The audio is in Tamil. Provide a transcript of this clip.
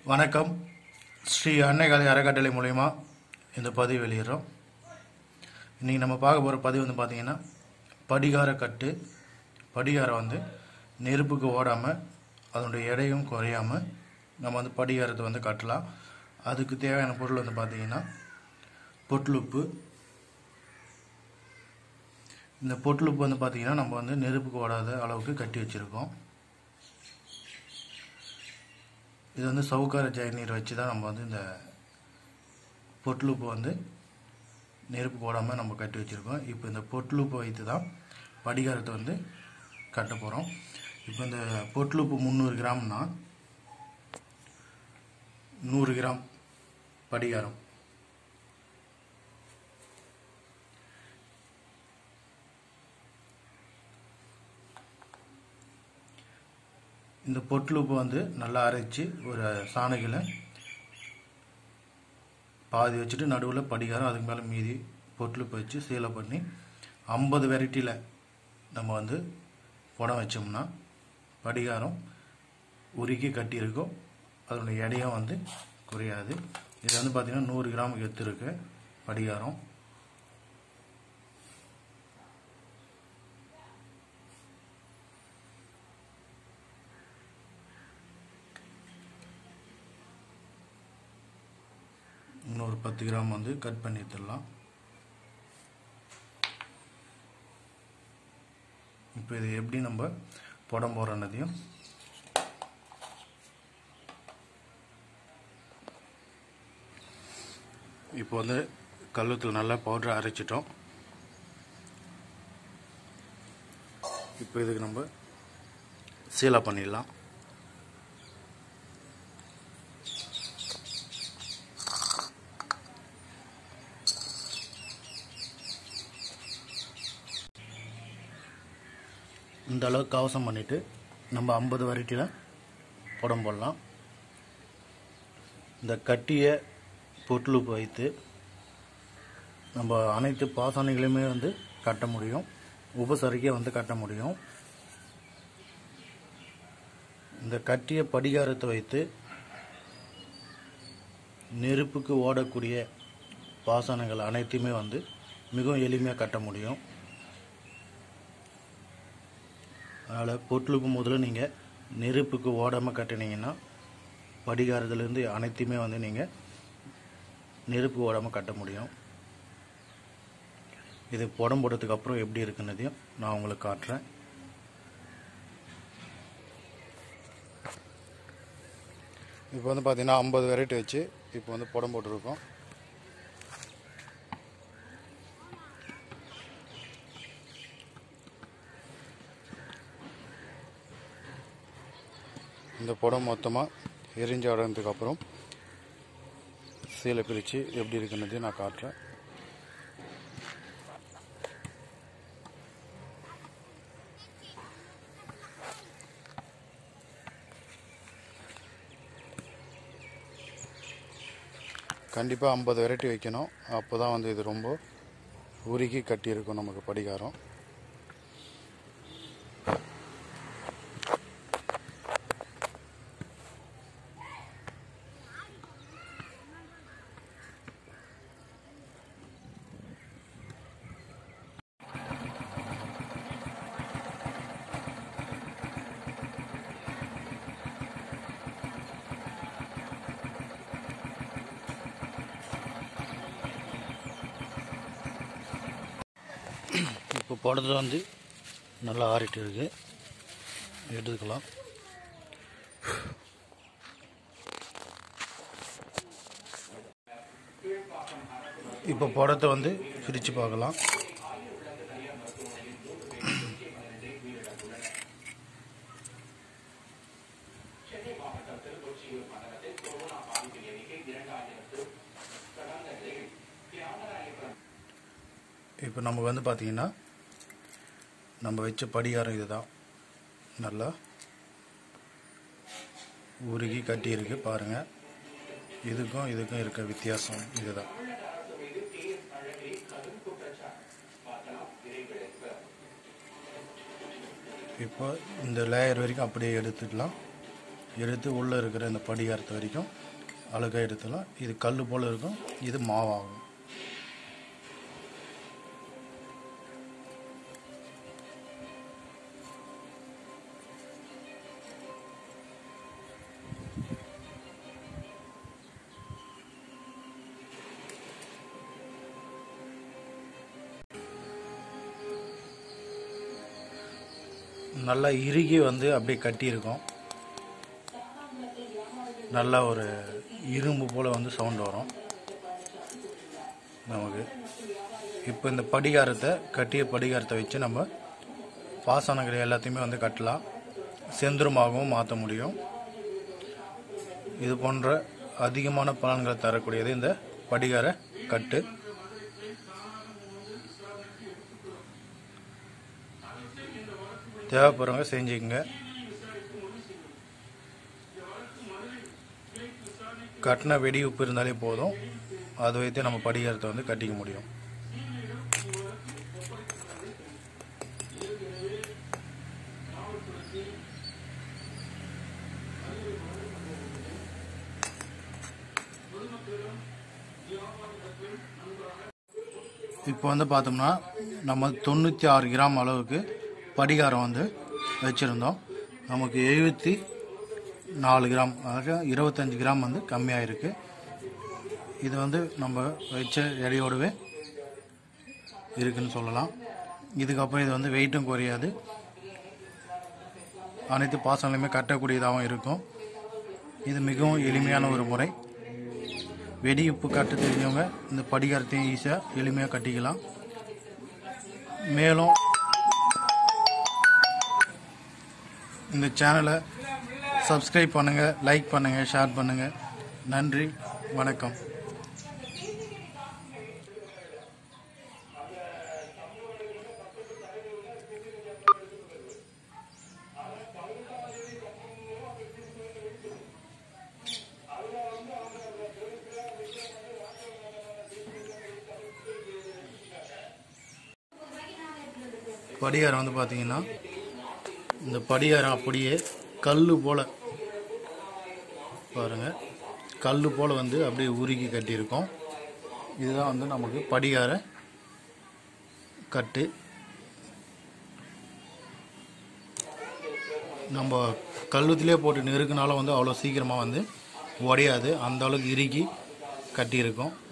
வணக்கம் ஸ்ரீ அன்னைகாலை அறக்கட்டளை மூலயமா இந்த பதிவு வெளியிடுறோம் இன்றைக்கி நம்ம பார்க்க போகிற பதிவு வந்து பார்த்திங்கன்னா படிகார கட்டு படிகாரம் வந்து நெருப்புக்கு ஓடாமல் அதனுடைய எடையும் குறையாமல் நம்ம வந்து படிகாரத்தை வந்து கட்டலாம் அதுக்கு தேவையான பொருள் வந்து பார்த்திங்கன்னா பொட்லுப்பு இந்த பொட்லுப்பு வந்து பார்த்திங்கன்னா நம்ம வந்து நெருப்புக்கு ஓடாத அளவுக்கு கட்டி வச்சுருக்கோம் இது வந்து சவுக்கார ஜெயநீர் வச்சு தான் நம்ம வந்து இந்த பொட்லூப்பு வந்து நெருப்பு போடாமல் நம்ம கட்டி வச்சுருக்கோம் இப்போ இந்த பொட்லூப்பை வைத்து தான் படிகாரத்தை வந்து கட்ட போகிறோம் இப்போ இந்த பொட்லூப்பு முந்நூறு கிராம்னா நூறு கிராம் படிகாரம் இந்த பொட்லூப்பை வந்து நல்லா அரைச்சி ஒரு சாணகில் பாதி வச்சுட்டு நடுவில் படிகாரம் அதுக்கு மேலே மீதி பொட்லுப்பு வச்சு சீலை பண்ணி ஐம்பது வெரைட்டியில் நம்ம வந்து புடம் வச்சோம்னா படிகாரம் உருக்கி கட்டியிருக்கும் அதனுடைய எடையும் வந்து குறையாது இது வந்து பார்த்திங்கன்னா நூறு கிராமுக்கு எத்து இருக்கு படிகாரம் இன்னொரு பத்து கிராம் வந்து கட் பண்ணி எடுத்துடலாம் இப்போ இது எப்படி நம்ம புடம் போடுறனதையும் இப்போ வந்து கல்லுத்தில் நல்லா பவுடர் அரைச்சிட்டோம் இப்போ இதுக்கு நம்ம சீலா பண்ணிடலாம் இந்த அளவுக்கு கவசம் பண்ணிவிட்டு நம்ம ஐம்பது வெரைட்டியில் புடம் போடலாம் இந்த கட்டிய பொட்லுப்பு வைத்து நம்ம அனைத்து பாசனைகளையுமே வந்து கட்ட முடியும் உபசரிக்க வந்து கட்ட முடியும் இந்த கட்டிய படிகாரத்தை வைத்து நெருப்புக்கு ஓடக்கூடிய பாசனங்கள் அனைத்தையுமே வந்து மிகவும் எளிமையாக கட்ட முடியும் அதனால் பொட்லுப்பு முதல்ல நீங்கள் நெருப்புக்கு ஓடாமல் கட்டினீங்கன்னா படிகாரத்துலேருந்து அனைத்தையுமே வந்து நீங்கள் நெருப்பு ஓடாமல் கட்ட முடியும் இது புடம் போட்டதுக்கு அப்புறம் எப்படி இருக்குன்னதையும் நான் உங்களுக்கு காட்டுறேன் இப்போ வந்து பார்த்தீங்கன்னா ஐம்பது வெரைட்டி வச்சு இப்போ வந்து புடம் போட்டிருக்கோம் இந்த புடம் மொத்தமாக எரிஞ்ச அடங்கினதுக்கு அப்புறம் சீலை பிரித்து எப்படி இருக்குன்னதையும் நான் காட்டுறேன் கண்டிப்பாக ஐம்பது வெரைட்டி வைக்கணும் அப்போ தான் வந்து இது ரொம்ப உருகி கட்டியிருக்கும் நமக்கு படிகாரம் இப்போ புடத்துல வந்து நல்லா ஆறிட்டு இருக்கு எடுத்துக்கலாம் இப்போ புடத்தை வந்து பிரித்து பார்க்கலாம் இப்போ நமக்கு வந்து பார்த்தீங்கன்னா நம்ம வச்ச படிகாரம் இதுதான் நல்லா உருகி கட்டி இருக்கு பாருங்க இதுக்கும் இதுக்கும் இருக்க வித்தியாசம் இதுதான் இப்போ இந்த லேயர் வரைக்கும் அப்படியே எடுத்துக்கலாம் எடுத்து உள்ளே இருக்கிற இந்த படிகாரத்து வரைக்கும் அழுக்காக எடுத்துலாம் இது கல் போல் இருக்கும் இது மாவாகும் நல்லா இறுகி வந்து அப்படியே கட்டியிருக்கும் நல்லா ஒரு இரும்பு போல் வந்து சவுண்ட் வரும் நமக்கு இப்போ இந்த படிகாரத்தை கட்டிய படிகாரத்தை வச்சு நம்ம பாசனங்கள் எல்லாத்தையுமே வந்து கட்டலாம் செந்துருமாகவும் மாற்ற முடியும் இது போன்ற அதிகமான பலன்களை தரக்கூடியது இந்த படிகார கட்டு தேவைப்படுறவங்க செஞ்சுக்கங்க கட்டின வெடி உப்பு இருந்தாலே போதும் அதை வைத்து நம்ம படிகாரத்தை வந்து கட்டிக்க முடியும் இப்போ வந்து பார்த்தோம்னா நம்ம தொண்ணூற்றி ஆறு கிராம் அளவுக்கு படிகாரம் வந்து வச்சுருந்தோம் நமக்கு எழுபத்தி நாலு கிராம் அதாவது இருபத்தஞ்சி கிராம் வந்து கம்மியாக இருக்குது இது வந்து நம்ம வச்ச எடையோடவே இருக்குன்னு சொல்லலாம் இதுக்கப்புறம் இது வந்து வெயிட்டும் குறையாது அனைத்து பாசனங்களுமே கட்டக்கூடியதாகவும் இருக்கும் இது மிகவும் எளிமையான ஒரு முறை வெடி உப்பு கட்ட தெரிஞ்சவங்க இந்த படிகாரத்தையும் ஈஸியாக எளிமையாக கட்டிக்கலாம் மேலும் இந்த சேனலை சப்ஸ்கிரைப் பண்ணுங்கள் லைக் பண்ணுங்கள் ஷேர் பண்ணுங்கள் நன்றி வணக்கம் படிகாரம் வந்து பார்த்தீங்கன்னா இந்த படிகாரம் அப்படியே கல் போல் பாருங்கள் கல் போல் வந்து அப்படியே உருகி கட்டியிருக்கோம் இதுதான் வந்து நமக்கு படிகார கட்டு நம்ம கல்லுத்திலே போட்டு நெருக்குனாலும் வந்து அவ்வளோ சீக்கிரமாக வந்து உடையாது அந்த அளவுக்கு இறுக்கி கட்டியிருக்கோம்